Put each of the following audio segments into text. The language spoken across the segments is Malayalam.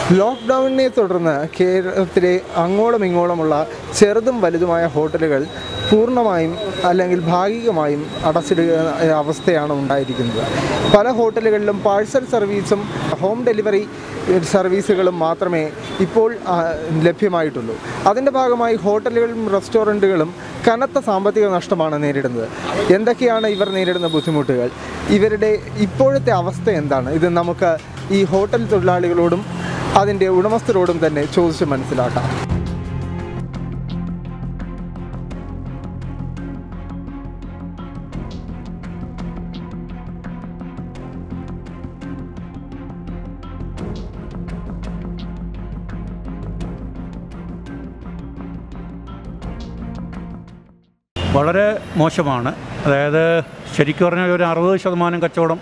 ലോക്ക്ഡൗണിനെ തുടർന്ന് കേരളത്തിലെ അങ്ങോളം ഇങ്ങോളമുള്ള ചെറുതും വലുതുമായ ഹോട്ടലുകൾ പൂർണ്ണമായും അല്ലെങ്കിൽ ഭാഗികമായും അടച്ചിടുക അവസ്ഥയാണ് ഉണ്ടായിരിക്കുന്നത് പല ഹോട്ടലുകളിലും പാഴ്സൽ സർവീസും ഹോം ഡെലിവറി സർവീസുകളും മാത്രമേ ഇപ്പോൾ ആ, ലഭ്യമായിട്ടുള്ളൂ അതിൻ്റെ ഭാഗമായി ഹോട്ടലുകളും റെസ്റ്റോറൻറ്റുകളും കനത്ത സാമ്പത്തിക നഷ്ടമാണ് നേരിടുന്നത് എന്തൊക്കെയാണ് ഇവർ നേരിടുന്ന ബുദ്ധിമുട്ടുകൾ ഇവരുടെ ഇപ്പോഴത്തെ അവസ്ഥ എന്താണ് ഇത് നമുക്ക് ഈ ഹോട്ടൽ തൊഴിലാളികളോടും അതിൻ്റെ ഉടമസ്ഥരോടും തന്നെ ചോദിച്ച് മനസ്സിലാക്കാം വളരെ മോശമാണ് അതായത് ശരിക്കും പറഞ്ഞാൽ ഒരു അറുപത് ശതമാനം കച്ചവടം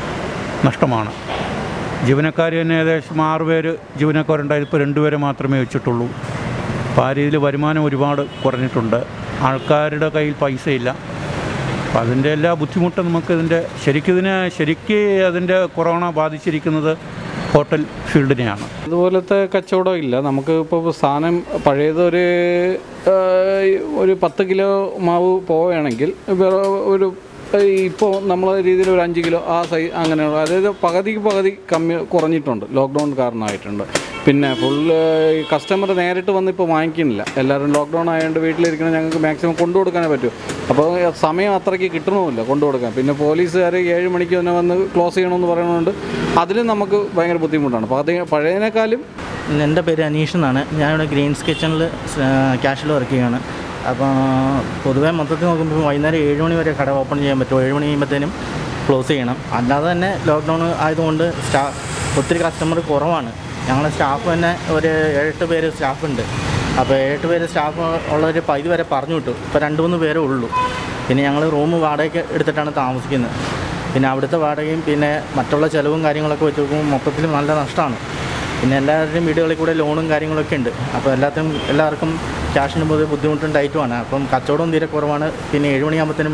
നഷ്ടമാണ് ജീവനക്കാർ തന്നെ ഏകദേശം ആറ് പേര് ജീവനക്കാരുണ്ടായത് ഇപ്പോൾ രണ്ടുപേരെ മാത്രമേ വെച്ചിട്ടുള്ളൂ അപ്പോൾ ആ രീതിയിൽ വരുമാനം ഒരുപാട് കുറഞ്ഞിട്ടുണ്ട് ആൾക്കാരുടെ കയ്യിൽ പൈസയില്ല അപ്പോൾ അതിൻ്റെ എല്ലാ ബുദ്ധിമുട്ടും നമുക്ക് ഇതിൻ്റെ ശരിക്കിതിനെ ശരിക്ക് അതിൻ്റെ കൊറോണ ബാധിച്ചിരിക്കുന്നത് ഹോട്ടൽ ഫീൽഡിനെയാണ് അതുപോലത്തെ കച്ചവടം ഇല്ല നമുക്ക് ഇപ്പോൾ സാധനം പഴയതൊരു ആ, ഒരു പത്ത് കിലോ മാവ് പോവുകയാണെങ്കിൽ വേറെ ഒരു ഇപ്പോൾ നമ്മളെ രീതിയിൽ ഒരു അഞ്ച് കിലോ ആ സൈ അങ്ങനെയുള്ള അതായത് പകുതിക്ക് പകുതി കമ്മി കുറഞ്ഞിട്ടുണ്ട് ലോക്ക്ഡൗൺ കാരണമായിട്ടുണ്ട് പിന്നെ ഫുള്ള് കസ്റ്റമർ നേരിട്ട് വന്ന് ഇപ്പോൾ വാങ്ങിക്കുന്നില്ല എല്ലാവരും ലോക്ക്ഡൗൺ ആയതുകൊണ്ട് വീട്ടിലിരിക്കണം ഞങ്ങൾക്ക് മാക്സിമം കൊണ്ടു കൊടുക്കാനേ പറ്റൂ അപ്പോൾ സമയം അത്രയ്ക്ക് കിട്ടണമില്ല കൊണ്ടു കൊടുക്കാൻ പിന്നെ പോലീസുകാർ ഏഴ് മണിക്ക് തന്നെ വന്ന് ക്ലോസ് ചെയ്യണമെന്ന് പറയുന്നതുകൊണ്ട് അതിലും നമുക്ക് ഭയങ്കര ബുദ്ധിമുട്ടാണ് അപ്പോൾ അത് പഴയതിനേക്കാളും എൻ്റെ പേര് അനീഷ് എന്നാണ് ഞാനിവിടെ ഗ്രീൻസ് കിച്ചണിൽ ക്യാഷിൽ വർക്ക് ചെയ്യുകയാണ് അപ്പോൾ പൊതുവേ മൊത്തത്തിൽ നോക്കുമ്പോൾ വൈകുന്നേരം ഏഴ് മണി വരെ കട ഓപ്പൺ ചെയ്യാൻ പറ്റും ഏഴ് മണി കഴിയുമ്പോഴത്തേനും ക്ലോസ് ചെയ്യണം അല്ലാതെ തന്നെ ലോക്ക്ഡൗൺ ആയതുകൊണ്ട് സ്റ്റാ ഒത്തിരി കസ്റ്റമർ കുറവാണ് ഞങ്ങളുടെ സ്റ്റാഫ് തന്നെ ഒരു ഏഴെട്ട് പേര് സ്റ്റാഫുണ്ട് അപ്പോൾ ഏഴെട്ട് പേര് സ്റ്റാഫ് ഉള്ളവർ പകുതി വരെ പറഞ്ഞു വിട്ടു ഇപ്പോൾ രണ്ട് മൂന്ന് പേരേ ഉള്ളൂ പിന്നെ ഞങ്ങൾ റൂം വാടകയ്ക്ക് എടുത്തിട്ടാണ് താമസിക്കുന്നത് പിന്നെ അവിടുത്തെ വാടകയും പിന്നെ മറ്റുള്ള ചിലവും കാര്യങ്ങളൊക്കെ വെച്ച് നോക്കുമ്പോൾ മൊത്തത്തിൽ നല്ല നഷ്ടമാണ് പിന്നെ എല്ലാവരുടെയും വീടുകളിൽ കൂടെ ലോണും കാര്യങ്ങളൊക്കെ ഉണ്ട് അപ്പോൾ എല്ലാത്തിനും എല്ലാവർക്കും ക്യാഷിന് പൊതുവെ ബുദ്ധിമുട്ടും ടൈറ്റുമാണ് അപ്പം കച്ചവടവും തീരെ കുറവാണ് പിന്നെ ഏഴ് മണിയാകുമ്പോഴത്തേനും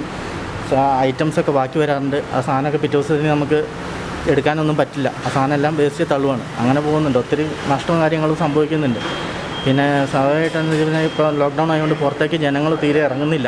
ഐറ്റംസ് ഒക്കെ ബാക്കി വരാറുണ്ട് ആ സാധനമൊക്കെ പിറ്റേ ദിവസത്തിന് നമുക്ക് എടുക്കാനൊന്നും പറ്റില്ല ആ സാധനം എല്ലാം വേസ്റ്റ് തള്ളുവാണ് അങ്ങനെ പോകുന്നുണ്ട് ഒത്തിരി നഷ്ടവും കാര്യങ്ങളും സംഭവിക്കുന്നുണ്ട് പിന്നെ സ്വാഭാവികമായിട്ടെന്ന് വെച്ച് കഴിഞ്ഞാൽ ഇപ്പോൾ ലോക്ക്ഡൗൺ ആയതുകൊണ്ട് പുറത്തേക്ക് ജനങ്ങൾ തീരെ ഇറങ്ങുന്നില്ല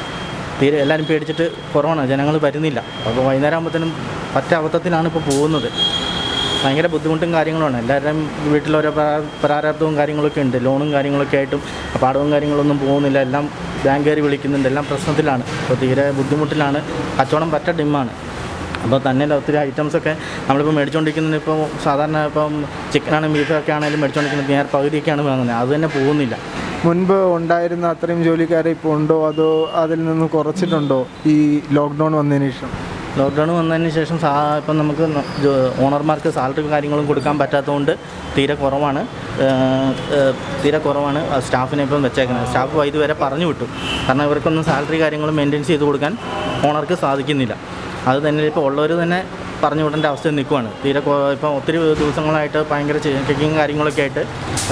തീരെ എല്ലാവരും പേടിച്ചിട്ട് കുറവാണ് ജനങ്ങൾ വരുന്നില്ല അപ്പോൾ വൈകുന്നേരം ആകുമ്പോഴത്തേനും പറ്റ അബദ്ധത്തിലാണ് ഇപ്പോൾ പോകുന്നത് ഭയങ്കര ബുദ്ധിമുട്ടും കാര്യങ്ങളുമാണ് എല്ലാവരുടെയും വീട്ടിലോരോ പ്രാ- പ്രാരാബ്ദവും കാര്യങ്ങളൊക്കെ ഉണ്ട് ലോണും കാര്യങ്ങളൊക്കെ ആയിട്ടും പാടവും കാര്യങ്ങളൊന്നും പോകുന്നില്ല എല്ലാം ബാങ്ക് കയറി വിളിക്കുന്നുണ്ട് എല്ലാം പ്രശ്നത്തിലാണ് അപ്പോൾ തീരെ ബുദ്ധിമുട്ടിലാണ് കച്ചവടം പറ്റ ഡിമ്മാണ് അപ്പോൾ തന്നെ ഒത്തിരി ഐറ്റംസൊക്കെ നമ്മളിപ്പോൾ മേടിച്ചുകൊണ്ടിരിക്കുന്നത് ഇപ്പോൾ സാധാരണ ഇപ്പം ചിക്കനാണ് ബീഫൊക്കെ ആണെങ്കിലും മേടിച്ചുകൊണ്ടിരിക്കുന്നത് നേരെ പകുതിയൊക്കെയാണ് വാങ്ങുന്നത് അത് തന്നെ പോകുന്നില്ല മുൻപ് ഉണ്ടായിരുന്ന അത്രയും ജോലിക്കാരെ ഇപ്പോൾ ഉണ്ടോ അതോ അതിൽ നിന്ന് കുറച്ചിട്ടുണ്ടോ ഈ ലോക്ക്ഡൗൺ വന്നതിന് ശേഷം ലോക്ക്ഡൗൺ വന്നതിന് ശേഷം സാ ഇപ്പം നമുക്ക് ന- ജോ- ഓണർമാർക്ക് സാലറി കാര്യങ്ങളും കൊടുക്കാൻ പറ്റാത്തതുകൊണ്ട് തീരെ കുറവാണ് ഏഹ്, ഏഹ്, തീരെ കുറവാണ് ആ സ്റ്റാഫിനെ ഇപ്പം വെച്ചേക്കുന്നത് സ്റ്റാഫ് വൈദ്യുതി വരെ പറഞ്ഞു വിട്ടു കാരണം ഇവർക്കൊന്നും സാലറി കാര്യങ്ങളും മെയിൻറ്റെയിൻ ചെയ്ത് കൊടുക്കാൻ ഓണർക്ക് സാധിക്കുന്നില്ല അത് തന്നെ ഇപ്പോൾ ഉള്ളവർ തന്നെ പറഞ്ഞു വിടേണ്ട അവസ്ഥയിൽ നിൽക്കുവാണ് തീരെ കൊ- ഇപ്പം ഒത്തിരി ദിവസങ്ങളായിട്ട് ഭയങ്കര ചെക്കിങ് കാര്യങ്ങളൊക്കെ ആയിട്ട്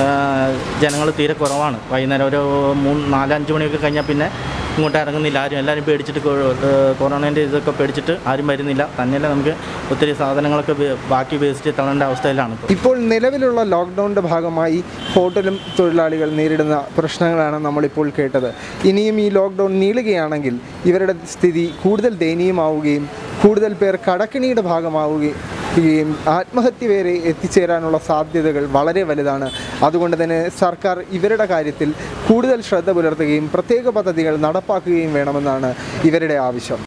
ജനങ്ങൾ തീരെ കുറവാണ് വൈകുന്നേരം ഒരു മൂന്ന് നാലഞ്ച് മണിയൊക്കെ കഴിഞ്ഞാൽ പിന്നെ ഇങ്ങോട്ട് ഇറങ്ങുന്നില്ല ആരും എല്ലാവരും പേടിച്ചിട്ട് കൊ- ഏഹ് കൊറോണേൻ്റെ ഇതൊക്കെ പേടിച്ചിട്ട് ആരും വരുന്നില്ല തന്നെയല്ല നമുക്ക് ഒത്തിരി സാധനങ്ങളൊക്കെ വേ- ബാക്കി വേസ്റ്റ് തള്ളേണ്ട അവസ്ഥയിലാണ് ഇപ്പോൾ ഇപ്പോൾ നിലവിലുള്ള ലോക്ക്ഡൗണിൻ്റെ ഭാഗമായി ഹോട്ടലും തൊഴിലാളികൾ നേരിടുന്ന പ്രശ്നങ്ങളാണ് നമ്മളിപ്പോൾ കേട്ടത് ഇനിയും ഈ ലോക്ക്ഡൗൺ നീളുകയാണെങ്കിൽ ഇവരുടെ സ്ഥിതി കൂടുതൽ ദയനീയമാവുകയും കൂടുതൽ പേർ കടക്കിണിയുടെ ഭാഗമാവുകയും ആത്മഹത്യ വരെ എത്തിച്ചേരാനുള്ള സാധ്യതകൾ വളരെ വലുതാണ് അതുകൊണ്ട് തന്നെ സർക്കാർ ഇവരുടെ കാര്യത്തിൽ കൂടുതൽ ശ്രദ്ധ പുലർത്തുകയും പ്രത്യേക പദ്ധതികൾ നടപ്പാക്കുകയും വേണമെന്നാണ് ഇവരുടെ ആവശ്യം